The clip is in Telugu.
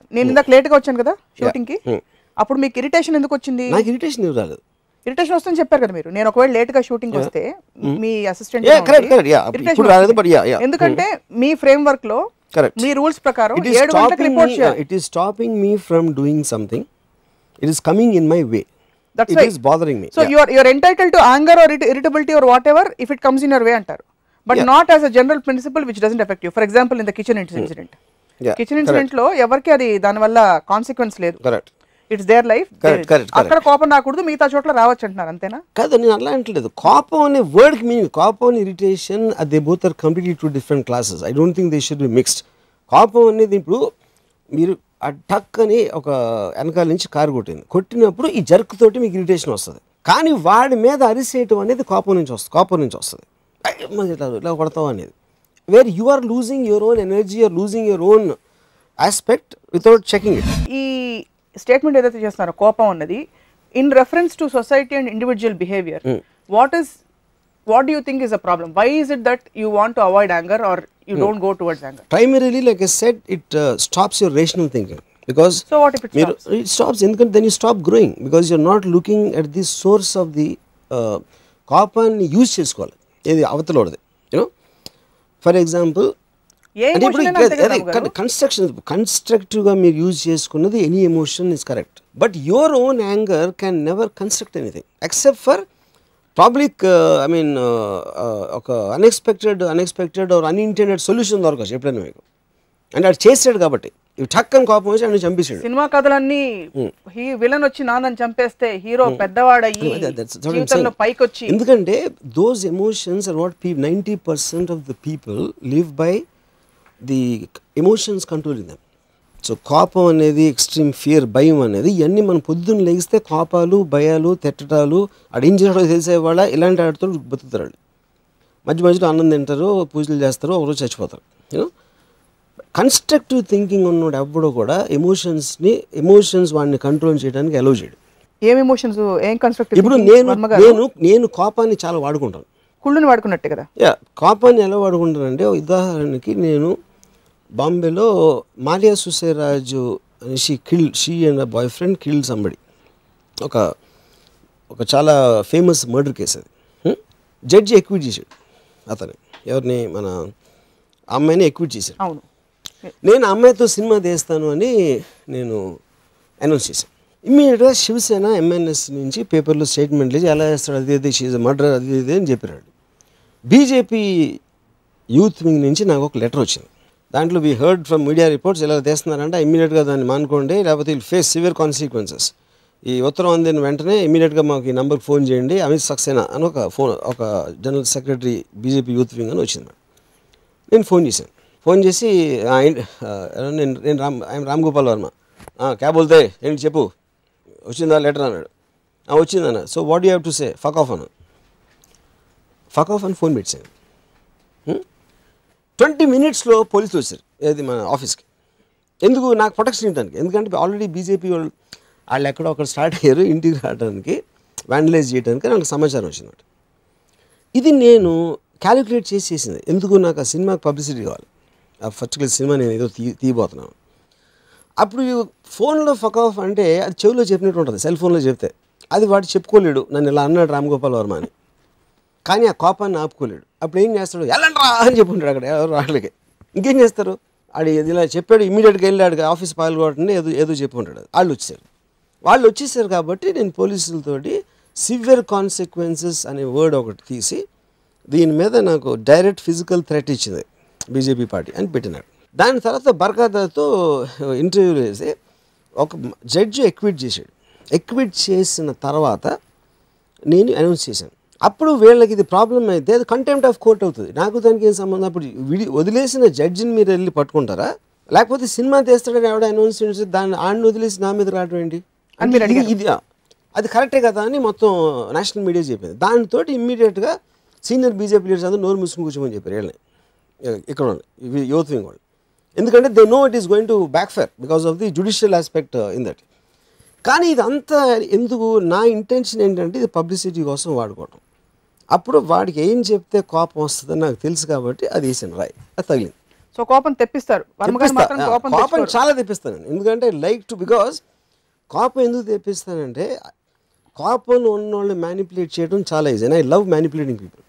నేను ఇందాక లేట్గా వచ్చాను కదా షూటింగ్కి అప్పుడు మీకు ఇరిటేషన్ ఎందుకు వచ్చింది నాకు ఇరిటేషన్ ఏం రాలేదు ఇరిటేషన్ వస్తుందని చెప్పారు కదా మీరు నేను ఒకవేళ లేట్ గా షూటింగ్ వస్తే మీ assistant Yeah, correct, correct, yeah. ఇప్పుడు రాలేదు, but yeah, yeah. ఎందుకంటే మీ ఫ్రేమ్ వర్క్ లో Correct. మీ రూల్స్ ప్రకారం It is ఏడు గంటలకు stopping రిపోర్ట్ me. చేయాలి It is stopping me from doing something. It is coming in my way. That's It why. is bothering me. So Yeah. Your your entitle to anger or irritability or whatever if it comes in your way అంటారు but not as a general principle which doesn't affect you for example in the kitchen incident Yeah, kitchen incident లో ఎవరికి అది దానివల్ల కాన్సిక్వెన్స్ లేదు Correct. It's their life Correct, correct, అక్కడ కోపం రాకూడదు మిగతా చోట్ల రావచ్చు అంటున్నారు అంతేనా కాదు నేను అలా అంటలేదు కోపం అనే వర్డ్కి మీనింగ్ కోపం irritation they both are completely two different classes I don't think they should be mixed కోపం అనేది ఇప్పుడు మీరు ఆ టక్ అని ఒక వెనకాల నుంచి కారు కొట్టింది కొట్టినప్పుడు ఈ జర్క్ తోటి మీకు ఇరిటేషన్ వస్తుంది కానీ వాడి మీద అరిసేయటం అనేది కోపం నుంచి వస్తుంది కోపం నుంచి వస్తుంది "అయ్, మరి ఇట్లా ఇలా కొడతావు అనేది where you are losing your own energy or losing your own aspect without checking it ఈ స్టేట్మెంట్ ఏదైతే చేస్తున్నారో కోపం అన్నది in reference to society and individual behaviour what is what do you think is a problem why is it that you want to avoid anger or you don't go towards anger primarily like i said it uh, stops your rational thinking because So what if it మీరు- it stops ఎందుకంటే then you stop growing because you're not looking at the source of the uh, కోపాన్ని యూజ్ చేసుకోవాలి ఏది అవతలోడది యూనో ఫర్ ఎగ్జాంపుల్ ఏ అంటే ఇప్పుడు ఎమోషన్ అంతే కదా రాము గారు? కన్స్ట్రక్షన్ కన్స్ట్రక్టివ్గా మీరు యూజ్ చేసుకున్నది any emotion is correct but your own anger can never construct anything except for public I mean ఒక unexpected unexpected or unintended solution దొరకచ్చు ఎప్పుడైనా మీకు అంటే అది చేసాడు కాబట్టి ఇవి టక్ అని కోపం వచ్చి ఆయన చంపేసాడు సినిమా కథలన్నీ హీ విలన్ వచ్చి నాన్నని చంపేస్తే hero పెద్దవాడయ్యి That- that's what I'm జీవితంలో saying. పైకి వచ్చి ఎందుకంటే దోస్ ఎమోషన్స్ ఆర్ వాట్ పీ ninety percent of the people live by the emotions controlling them so కోపం అనేది ఎక్స్ట్రీమ్ ఫియర్ భయం అనేది ఇవన్నీ మనం పొద్దున్న లేగిస్తే కోపాలు భయాలు తిట్టడాలు ఆడు ఏం చేస్తాడో తెలిసేవాళ్ళ ఇలాంటి ఆడితో బతుకుతారు వాళ్ళు మధ్య మధ్యలో అన్నం తింటారు పూజలు చేస్తారు ఒకరోజు చచ్చిపోతారు యూనో కన్స్ట్రక్టివ్ థింకింగ్ ఉన్నోడు ఎవ్వడో కూడా ఎమోషన్స్ని ఎమోషన్స్ వాడిని కంట్రోల్ చేయడానికి అలౌ చేయడు ఏం ఎమోషన్స్ ఏం కన్స్ట్రక్టివ్ ఇప్పుడు నేను నేను నేను కోపాన్ని చాలా వాడుకుంటాను కుళ్ళుని వాడుకున్నట్టే కదా యా కోపాన్ని ఎలా వాడుకుంటానంటే ఉదాహరణకి నేను బాంబేలో మాలియా సుసేరాజు she kill she and boyfriend killed somebody ఒక ఒక చాలా ఫేమస్ మర్డర్ కేసు అది జడ్జి ఎక్విట్ చేశాడు అతని ఎవరిని మన అమ్మాయిని ఎక్విట్ చేశాడు అవును నేను ఆ అమ్మాయితో సినిమా తీస్తాను అని నేను అనౌన్స్ చేశాను ఇమ్మీడియట్గా శివసేన ఎంఎన్ఎస్ నుంచి పేపర్లో స్టేట్మెంట్ లేచి ఎలా చేస్తాడు అది ఇది షీజ్ మర్డర్ అది ఇది అని చెప్పారు బీజేపీ యూత్ వింగ్ నుంచి నాకు ఒక లెటర్ వచ్చింది దాంట్లో we heard from media reports ఎలా తెస్తున్నారంటే ఇమ్మీడియట్గా దాన్ని మానుకోండి లేకపోతే విల్ ఫేస్ సివియర్ కాన్సిక్వెన్సెస్ ఈ ఉత్తరం అందిన వెంటనే ఇమీడియట్గా మాకు ఈ నెంబర్కి ఫోన్ చేయండి అమిత్ సక్సేనా అని ఒక ఫోన్ ఒక general secretary BJP youth wing అని వచ్చింది మేడం నేను ఫోన్ చేశాను ఫోన్ చేసి "ఆ, ఏంటి? ఆ, ఎవరు? నేను నేను రామ్ ఆయన రామ్ గోపాల్ వర్మ "ఆ, క్యాబ్ బోల్తే ఏంటి చెప్పు వచ్చిందా లెటర్ అన్నాడు "ఆ, వచ్చిందన్న so what you have to say fuck off అన్న ఫక్ ఆఫ్ అని ఫోన్ పెట్టాను ట్వంటీ మినిట్స్లో పోలీసులు వచ్చారు ఏది మన ఆఫీస్కి ఎందుకు నాకు ప్రొటెక్షన్ ఇవ్వడానికి ఎందుకంటే ఆల్రెడీ బీజేపీ వాళ్ళు వాళ్ళు ఎక్కడో ఒకటి స్టార్ట్ అయ్యారు ఇంటికి రావడానికి వ్యాండలైజ్ చేయడానికి నాకు సమాచారం వచ్చిందన్నమాట ఇది నేను క్యాలిక్యులేట్ చేసి చేసింది ఎందుకు నాకు ఆ సినిమాకి పబ్లిసిటీ కావాలి ఆ పర్టికులర్ సినిమా నేను ఏదో తీ తీయబోతున్నాను అప్పుడు ఫోన్లో ఫక్ ఆఫ్ అంటే అది చెవిలో చెప్పినట్టు ఉంటుంది సెల్ ఫోన్లో చెప్తే అది వాడు చెప్పుకోలేడు నన్ను ఇలా అన్నాడు రామ్ గోపాల్ వర్మ అని కానీ ఆ కోపాన్ని ఆపుకోలేడు అప్పుడు ఏం చేస్తాడు వెళ్ళండి రా అని చెప్పుంటాడు అక్కడ ఎవరు వాళ్ళకి ఇంకేం చేస్తారు ఆడు ఇది ఇలా చెప్పాడు ఇమీడియట్గా వెళ్ళాడు ఆఫీస్ పాల్గొట్టండి ఏదో ఏదో చెప్పుంటాడు వాళ్ళు వచ్చారు వాళ్ళు వచ్చేసారు కాబట్టి నేను పోలీసులతోటి సివియర్ కాన్సిక్వెన్సెస్ అనే వర్డ్ ఒకటి తీసి దీని మీద నాకు డైరెక్ట్ ఫిజికల్ థ్రెట్ ఇచ్చింది బీజేపీ పార్టీ అని పెట్టినాడు దాని తర్వాత బర్ఖాదాతో ఇంటర్వ్యూ చేసి ఒక జడ్జి ఎక్విట్ చేశాడు ఎక్విట్ చేసిన తర్వాత నేను అనౌన్స్ చేశాను అప్పుడు వీళ్ళకి ఇది ప్రాబ్లం అయితే అది కంటెంప్ట్ ఆఫ్ కోర్ట్ అవుతుంది నాకు దానికి ఏం సంబంధం అప్పుడు విడి వదిలేసిన జడ్జిని మీరు వెళ్ళి పట్టుకుంటారా లేకపోతే సినిమా తీస్తాడని ఎవడ అనౌన్స్ చేసి దాన్ని ఆడిని వదిలేసి నా మీద రావడం ఏంటి అని మీరు ఇది- ఇది అది కరెక్టే కదా అని మొత్తం నేషనల్ మీడియా చెప్పింది దానితో ఇమ్మీడియట్గా సీనియర్ బీజేపీ లీడర్స్ అందరూ నోరు మూసుకుని కూర్చోమని చెప్పారు వీళ్ళని ఇక్కడ వాళ్ళు, ఇవి యూత్ వింగ్ వాళ్ళు ఎందుకంటే they know it is going to backfire because of the judicial aspect in that కానీ ఇదంతా ఎందుకు నా ఇంటెన్షన్ ఏంటంటే ఇది పబ్లిసిటీ కోసం వాడుకోవటం అప్పుడు వాడికి ఏం చెప్తే కోపం వస్తుందని నాకు తెలుసు కాబట్టి అది వేసాను రాయి అది తగిలింది సో కోపం తెప్పిస్తారు వర్మ గారు తెప్పిస్తా. మాత్రం కోపం కోపం తెచ్చుకోరు. చాలా తెప్పిస్తాను ఎందుకంటే లైక్ టు బికాస్ కోపం ఎందుకు తెప్పిస్తానంటే కోపం ఉన్న వాళ్ళని మ్యానిపులేట్ చేయడం చాలా easy and I love manipulating people